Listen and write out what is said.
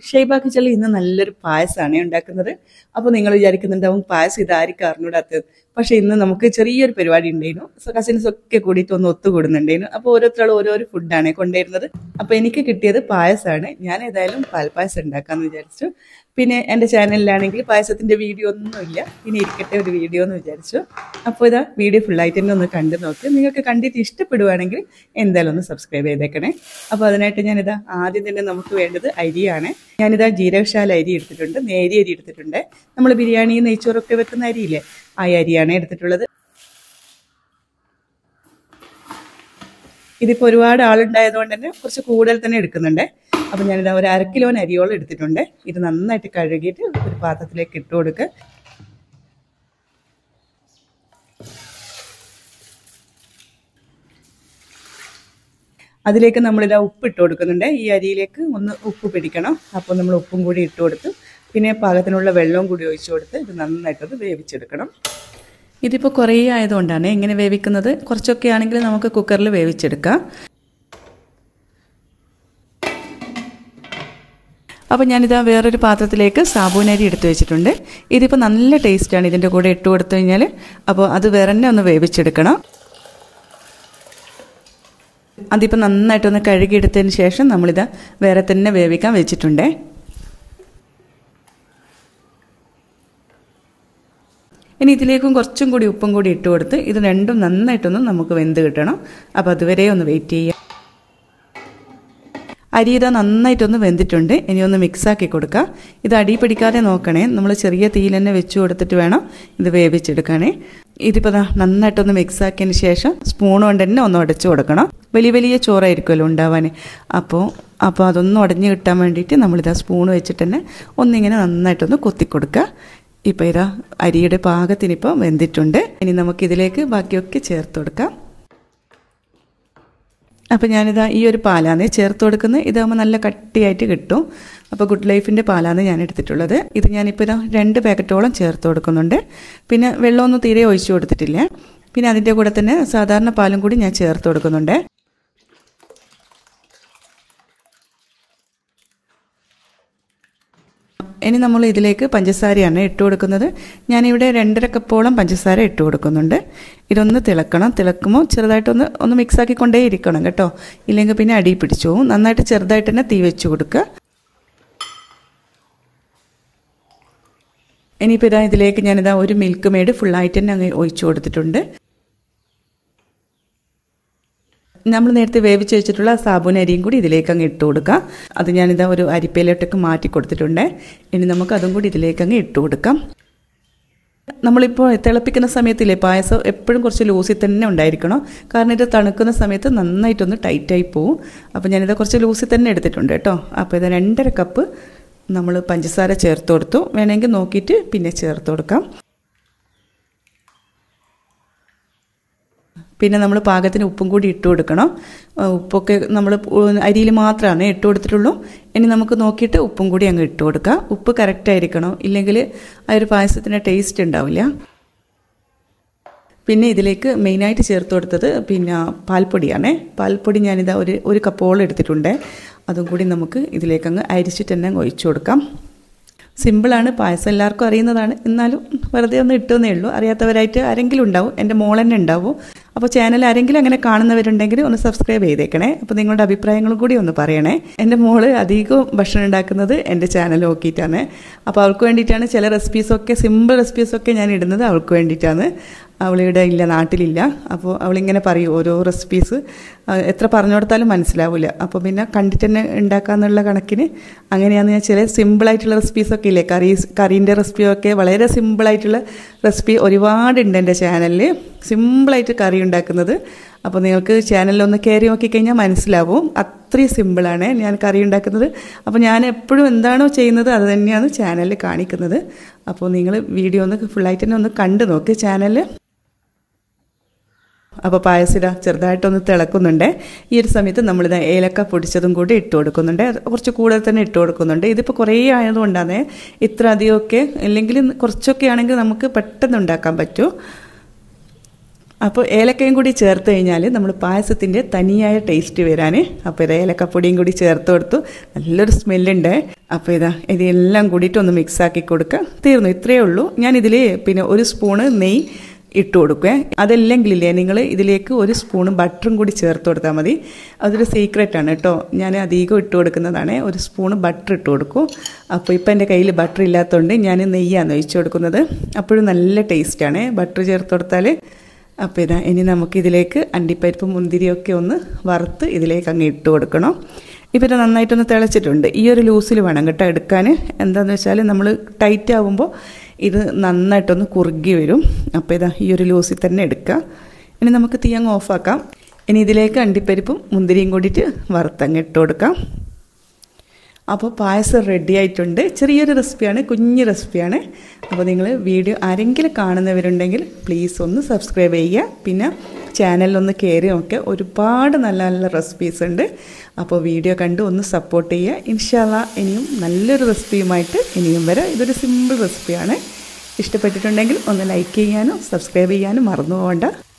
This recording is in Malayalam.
ഷെയ്ബ കിച്ചണിൽ ഇന്ന് നല്ലൊരു പായസമാണ് ഉണ്ടാക്കുന്നത് അപ്പോൾ നിങ്ങൾ വിചാരിക്കുന്നുണ്ടാവും പായസം ഇതായിരിക്കും അറിഞ്ഞൂടാത്തത് പക്ഷേ ഇന്ന് നമുക്ക് ചെറിയൊരു പരിപാടി ഉണ്ടായിരുന്നു കസിൻസ് ഒക്കെ കൂടിയിട്ട് ഒന്ന് ഒത്തുകൂടുന്നുണ്ടായിരുന്നു അപ്പോൾ ഓരോരുത്തരും ഓരോരോ ഫുഡാണ് കൊണ്ടുവരുന്നത് അപ്പോൾ എനിക്ക് കിട്ടിയത് പായസമാണ് ഞാൻ ഏതായാലും പാൽപ്പായസം ഉണ്ടാക്കാമെന്ന് വിചാരിച്ചു പിന്നെ എൻ്റെ ചാനലിലാണെങ്കിൽ പായസത്തിൻ്റെ വീഡിയോ ഒന്നുമില്ല പിന്നെ ഇരിക്കട്ടെ ഒരു വീഡിയോ എന്ന് വിചാരിച്ചു അപ്പോൾ ഇതാ വീഡിയോ ഫുള്ളായിട്ട് തന്നെ ഒന്ന് കണ്ടു നോക്ക് നിങ്ങൾക്ക് കണ്ടിട്ട് ഇഷ്ടപ്പെടുവാണെങ്കിൽ എന്തായാലും ഒന്ന് സബ്സ്ക്രൈബ് ചെയ്തേക്കണേ അപ്പോൾ അതിനായിട്ട് ഞാനിതാ ആദ്യം തന്നെ നമുക്ക് വേണ്ടത് അരിയാണ് ഞാനിതാ ജീരകശാല അരി എടുത്തിട്ടുണ്ട് നേരി അരി എടുത്തിട്ടുണ്ട് നമ്മൾ ബിരിയാണി നെയ്ച്ചോറൊക്കെ വെക്കുന്ന അരിയില്ലേ ആ അരിയാണ് എടുത്തിട്ടുള്ളത് ഇതിപ്പോൾ ഒരുപാട് ആളുണ്ടായതുകൊണ്ട് തന്നെ കുറച്ച് കൂടുതൽ തന്നെ എടുക്കുന്നുണ്ട് അപ്പം ഞാനിത് ഒരു അര കിലോന് അരിയോളം എടുത്തിട്ടുണ്ട് ഇത് നന്നായിട്ട് കഴുകിയിട്ട് ഒരു പാത്രത്തിലേക്ക് ഇട്ട് കൊടുക്കുക അതിലേക്ക് നമ്മളിതാ ഉപ്പ് ഇട്ട് കൊടുക്കുന്നുണ്ട് ഈ അരിയിലേക്ക് ഒന്ന് ഉപ്പ് പിടിക്കണം അപ്പോൾ നമ്മൾ ഉപ്പും കൂടി ഇട്ട് കൊടുത്ത് പിന്നെ പാകത്തിനുള്ള വെള്ളവും കൂടി ഒഴിച്ചു കൊടുത്ത് ഇത് നന്നായിട്ടൊന്ന് വേവിച്ചെടുക്കണം ഇതിപ്പോൾ കുറേ ആയതുകൊണ്ടാണ് എങ്ങനെ വേവിക്കുന്നത് കുറച്ചൊക്കെ ആണെങ്കിൽ നമുക്ക് കുക്കറിൽ വേവിച്ചെടുക്കാം അപ്പോൾ ഞാനിതാ വേറൊരു പാത്രത്തിലേക്ക് സാബൂനരി എടുത്തു വെച്ചിട്ടുണ്ട് ഇതിപ്പോൾ നല്ല ടേസ്റ്റാണ് ഇതിൻ്റെ കൂടെ ഇട്ട് കൊടുത്തു കഴിഞ്ഞാൽ അപ്പോൾ അത് വേറെ തന്നെ ഒന്ന് വേവിച്ചെടുക്കണം അതിപ്പോൾ നന്നായിട്ടൊന്ന് കഴുകിയെടുത്തതിന് ശേഷം നമ്മളിതാ വേറെ തന്നെ വേവിക്കാൻ വെച്ചിട്ടുണ്ടേ ഇനി ഇതിലേക്കും കുറച്ചും കൂടി ഉപ്പും കൂടി ഇട്ട് കൊടുത്ത് ഇത് രണ്ടും നന്നായിട്ടൊന്ന് നമുക്ക് വെന്ത് കിട്ടണം അപ്പോൾ അതുവരെ ഒന്ന് വെയിറ്റ് ചെയ്യാം അരി ഇതാ നന്നായിട്ടൊന്ന് വെന്തിട്ടുണ്ട് ഇനി ഒന്ന് മിക്സാക്കി കൊടുക്കുക ഇത് അടി പിടിക്കാതെ നോക്കണേ നമ്മൾ ചെറിയ തീയിൽ തന്നെ വെച്ച് കൊടുത്തിട്ട് വേണം ഇത് വേവിച്ചെടുക്കണേ ഇതിപ്പോൾ ദാ നന്നായിട്ടൊന്ന് മിക്സാക്കിയതിന് ശേഷം സ്പൂൺ കൊണ്ട് തന്നെ ഒന്ന് ഉടച്ചു കൊടുക്കണം വലിയ വലിയ ചോറായിരിക്കുമല്ലോ ഉണ്ടാവാൻ അപ്പോൾ അപ്പോൾ അതൊന്നും ഉടഞ്ഞു കിട്ടാൻ വേണ്ടിയിട്ട് നമ്മളിതാ സ്പൂൺ വെച്ചിട്ട് തന്നെ ഒന്നിങ്ങനെ നന്നായിട്ടൊന്ന് കൊത്തി കൊടുക്കുക ഇപ്പോൾ ഇതാ അരിയുടെ പാകത്തിനിപ്പോൾ വെന്തിട്ടുണ്ട് ഇനി നമുക്കിതിലേക്ക് ബാക്കിയൊക്കെ ചേർത്ത് കൊടുക്കാം അപ്പോൾ ഞാനിതാ ഈ ഒരു പാലാണ് ചേർത്ത് കൊടുക്കുന്നത് ഇതാകുമ്പോൾ നല്ല കട്ടിയായിട്ട് കിട്ടും അപ്പോൾ ഗുഡ് ലൈഫിൻ്റെ പാലാണ് ഞാൻ എടുത്തിട്ടുള്ളത് ഇത് ഞാനിപ്പോൾ ഇതാ രണ്ട് പാക്കറ്റോളം ചേർത്ത് കൊടുക്കുന്നുണ്ട് പിന്നെ വെള്ളമൊന്നും തീരെ ഒഴിച്ചു കൊടുത്തിട്ടില്ല പിന്നെ അതിൻ്റെ കൂടെ തന്നെ സാധാരണ പാലും കൂടി ഞാൻ ചേർത്ത് കൊടുക്കുന്നുണ്ട് ഇനി നമ്മൾ ഇതിലേക്ക് പഞ്ചസാരയാണ് ഇട്ട് കൊടുക്കുന്നത് ഞാനിവിടെ രണ്ടര കപ്പോളം പഞ്ചസാര ഇട്ട് കൊടുക്കുന്നുണ്ട് ഇതൊന്ന് തിളക്കണം തിളക്കുമ്പോൾ ചെറുതായിട്ടൊന്ന് ഒന്ന് മിക്സാക്കി കൊണ്ടേ ഇരിക്കണം കേട്ടോ ഇല്ലെങ്കിൽ പിന്നെ അടി പിടിച്ചു പോകും നന്നായിട്ട് ചെറുതായിട്ട് തന്നെ തീ വെച്ച് കൊടുക്കുക ഇനിയിപ്പോൾ ഇതാ ഇതിലേക്ക് ഞാനിതാ ഒരു മിൽക്ക് മെയ്ഡ് ഫുള്ളായിട്ട് തന്നെ അങ്ങ് ഒഴിച്ചു കൊടുത്തിട്ടുണ്ട് നമ്മൾ നേരത്തെ വേവിച്ച് വെച്ചിട്ടുള്ള സാബുൻ അരിയും കൂടി ഇതിലേക്ക് അങ്ങ് ഇട്ട് കൊടുക്കാം അത് ഞാനിതാ ഒരു അരിപ്പയിലോട്ടൊക്കെ മാറ്റി കൊടുത്തിട്ടുണ്ട് ഇനി നമുക്ക് അതും കൂടി ഇതിലേക്ക് അങ്ങ് ഇട്ട് കൊടുക്കാം നമ്മളിപ്പോൾ തിളപ്പിക്കുന്ന സമയത്തില്ലേ പായസം എപ്പോഴും കുറച്ച് ലൂസിൽ തന്നെ ഉണ്ടായിരിക്കണം കാരണം ഇത് തണുക്കുന്ന സമയത്ത് നന്നായിട്ടൊന്ന് ടൈറ്റായി പോവും അപ്പോൾ ഞാനിത് കുറച്ച് ലൂസിൽ തന്നെ എടുത്തിട്ടുണ്ട് കേട്ടോ അപ്പോൾ ഇത് രണ്ടര കപ്പ് നമ്മൾ പഞ്ചസാര ചേർത്ത് കൊടുത്തു വേണമെങ്കിൽ നോക്കിയിട്ട് പിന്നെ ചേർത്ത് കൊടുക്കാം പിന്നെ നമ്മൾ പാകത്തിന് ഉപ്പും കൂടി ഇട്ട് കൊടുക്കണം ഉപ്പൊക്കെ നമ്മൾ അരിയിൽ മാത്രമാണ് ഇട്ട് കൊടുത്തിട്ടുള്ളൂ ഇനി നമുക്ക് നോക്കിയിട്ട് ഉപ്പും കൂടി അങ്ങ് ഇട്ട് കൊടുക്കുക ഉപ്പ് കറക്റ്റ് ആയിരിക്കണം ഇല്ലെങ്കിൽ ആ ഒരു പായസത്തിന് ടേസ്റ്റ് ഉണ്ടാവില്ല പിന്നെ ഇതിലേക്ക് മെയിനായിട്ട് ചേർത്ത് കൊടുത്തത് പിന്നെ പാൽപ്പൊടിയാണ് പാൽപ്പൊടി ഞാനിതാ ഒരു ഒരു കപ്പോളം എടുത്തിട്ടുണ്ട് അതും കൂടി നമുക്ക് ഇതിലേക്ക് അങ്ങ് അരിച്ചിട്ട് തന്നെ ഒഴിച്ചു കൊടുക്കാം സിമ്പിളാണ് പായസം എല്ലാവർക്കും അറിയുന്നതാണ് എന്നാലും വെറുതെ ഒന്ന് ഇട്ടുന്നേ ഉള്ളൂ അറിയാത്തവരായിട്ട് ആരെങ്കിലും ഉണ്ടാവും എൻ്റെ മോൾ തന്നെ ഉണ്ടാവും അപ്പോൾ ചാനൽ ആരെങ്കിലും അങ്ങനെ കാണുന്നവരുണ്ടെങ്കിൽ ഒന്ന് സബ്സ്ക്രൈബ് ചെയ്തേക്കണേ അപ്പോൾ നിങ്ങളുടെ അഭിപ്രായങ്ങളും കൂടി ഒന്ന് പറയണേ എൻ്റെ മോള് അധികവും ഭക്ഷണം ഉണ്ടാക്കുന്നത് എൻ്റെ ചാനൽ നോക്കിയിട്ടാണ് അപ്പോൾ അവൾക്ക് വേണ്ടിയിട്ടാണ് ചില റെസിപ്പീസൊക്കെ സിമ്പിൾ റെസിപ്പീസൊക്കെ ഞാൻ ഇടുന്നത് അവൾക്ക് വേണ്ടിയിട്ടാണ് അവളിവിടെ ഇല്ല നാട്ടിലില്ല അപ്പോൾ അവളിങ്ങനെ പറയും ഓരോ റെസിപ്പീസ് എത്ര പറഞ്ഞു കൊടുത്താലും മനസ്സിലാവില്ല അപ്പോൾ പിന്നെ കണ്ടിട്ട് തന്നെ ഉണ്ടാക്കാന്നുള്ള കണക്കിന് അങ്ങനെയാണ് ഞാൻ ചില സിമ്പിളായിട്ടുള്ള റെസിപ്പീസൊക്കെ ഇല്ലേ കറി കറീൻ്റെ റെസിപ്പിയൊക്കെ വളരെ സിമ്പിളായിട്ടുള്ള റെസിപ്പി ഒരുപാടുണ്ട് എൻ്റെ ചാനലിൽ സിമ്പിളായിട്ട് കറി ഉണ്ടാക്കുന്നത് അപ്പോൾ നിങ്ങൾക്ക് ചാനലിലൊന്ന് കയറി നോക്കിക്കഴിഞ്ഞാൽ മനസ്സിലാവും അത്രയും സിമ്പിളാണ് ഞാൻ കറി ഉണ്ടാക്കുന്നത് അപ്പോൾ ഞാൻ എപ്പോഴും എന്താണോ ചെയ്യുന്നത് അത് തന്നെയാണ് ചാനലിൽ കാണിക്കുന്നത് അപ്പോൾ നിങ്ങൾ വീഡിയോ ഒന്ന് ഫുള്ളായിട്ട് തന്നെ ഒന്ന് കണ്ടു നോക്ക് ചാനലിൽ അപ്പോൾ പായസിത ചെറുതായിട്ടൊന്ന് തിളക്കുന്നുണ്ട് ഈ ഒരു സമയത്ത് നമ്മളിത് ഏലക്ക പൊടിച്ചതും കൂടി ഇട്ട് കൊടുക്കുന്നുണ്ട് കുറച്ച് കൂടുതൽ തന്നെ ഇട്ട് കൊടുക്കുന്നുണ്ട് ഇതിപ്പോൾ കുറേ ആയതുകൊണ്ടാണ് ഇത്ര അധികമൊക്കെ അല്ലെങ്കിൽ കുറച്ചൊക്കെ ആണെങ്കിൽ നമുക്ക് പെട്ടെന്ന് ഉണ്ടാക്കാൻ പറ്റും അപ്പോൾ ഏലക്കയും കൂടി ചേർത്ത് കഴിഞ്ഞാൽ നമ്മൾ പായസത്തിൻ്റെ തനിയായ ടേസ്റ്റ് വരാൻ അപ്പോൾ ഇത് ഏലക്കപ്പൊടിയും കൂടി ചേർത്ത് കൊടുത്തു നല്ലൊരു സ്മെല്ലുണ്ട് അപ്പോൾ ഇതാ ഇതെല്ലാം കൂടിയിട്ട് ഒന്ന് മിക്സ് ആക്കി കൊടുക്കുക തീർന്നു ഇത്രയേ ഉള്ളൂ ഞാൻ ഇതിൽ പിന്നെ ഒരു സ്പൂണ് നെയ്യ് ഇട്ട് കൊടുക്കുക അതല്ലെങ്കിലില്ലേ നിങ്ങൾ ഇതിലേക്ക് ഒരു സ്പൂണ് ബട്ടറും കൂടി ചേർത്ത് കൊടുത്താൽ മതി അതൊരു സീക്രട്ടാണ് കേട്ടോ ഞാൻ അധികം ഇട്ട് കൊടുക്കുന്നതാണ് ഒരു സ്പൂണ് ബട്ടർ ഇട്ട് കൊടുക്കും അപ്പോൾ ഇപ്പം എൻ്റെ കയ്യിൽ ബട്ടർ ഇല്ലാത്തതുകൊണ്ട് ഞാൻ നെയ്യാണ് ഒഴിച്ച് കൊടുക്കുന്നത് അപ്പോഴും നല്ല ടേസ്റ്റാണ് ബട്ടർ ചേർത്ത് കൊടുത്താൽ അപ്പോൾ ഇതാ ഇനി നമുക്കിതിലേക്ക് അണ്ടിപ്പരിപ്പ് മുന്തിരിയൊക്കെ ഒന്ന് വറുത്ത് ഇതിലേക്ക് അങ്ങ് ഇട്ട് കൊടുക്കണം ഇവർ നന്നായിട്ടൊന്ന് തിളച്ചിട്ടുണ്ട് ഈ ഒരു ലൂസിൽ വേണം കേട്ടോ എടുക്കാൻ എന്താണെന്ന് വെച്ചാൽ നമ്മൾ ടൈറ്റ് ആവുമ്പോൾ ഇത് നന്നായിട്ടൊന്ന് കുറുകി വരും അപ്പോൾ ഇതാ ഈ ഒരു ലൂസിൽ തന്നെ എടുക്കുക ഇനി നമുക്ക് തീ അങ്ങ് ഓഫാക്കാം ഇനി ഇതിലേക്ക് അണ്ടിപ്പരിപ്പും മുന്തിരിയും കൂടിയിട്ട് വറുത്തങ്ങ് ഇട്ട് കൊടുക്കാം അപ്പോൾ പായസം റെഡി ആയിട്ടുണ്ട് ചെറിയൊരു റെസിപ്പിയാണ് കുഞ്ഞ് റെസിപ്പിയാണ് അപ്പോൾ നിങ്ങൾ വീഡിയോ ആരെങ്കിലും കാണുന്നവരുണ്ടെങ്കിൽ പ്ലീസ് ഒന്ന് സബ്സ്ക്രൈബ് ചെയ്യുക പിന്നെ ചാനലിലൊന്ന് കയറി നോക്കുക ഒരുപാട് നല്ല നല്ല റെസിപ്പീസ് ഉണ്ട് അപ്പോൾ വീഡിയോ കണ്ട് ഒന്ന് സപ്പോർട്ട് ചെയ്യുക ഇൻഷാല്ല ഇനിയും നല്ലൊരു റെസിപ്പിയുമായിട്ട് ഇനിയും വരാം ഇതൊരു സിമ്പിൾ റെസിപ്പിയാണ് ഇഷ്ടപ്പെട്ടിട്ടുണ്ടെങ്കിൽ ഒന്ന് ലൈക്ക് ചെയ്യാനും സബ്സ്ക്രൈബ് ചെയ്യാനും മറന്നു പോകണ്ട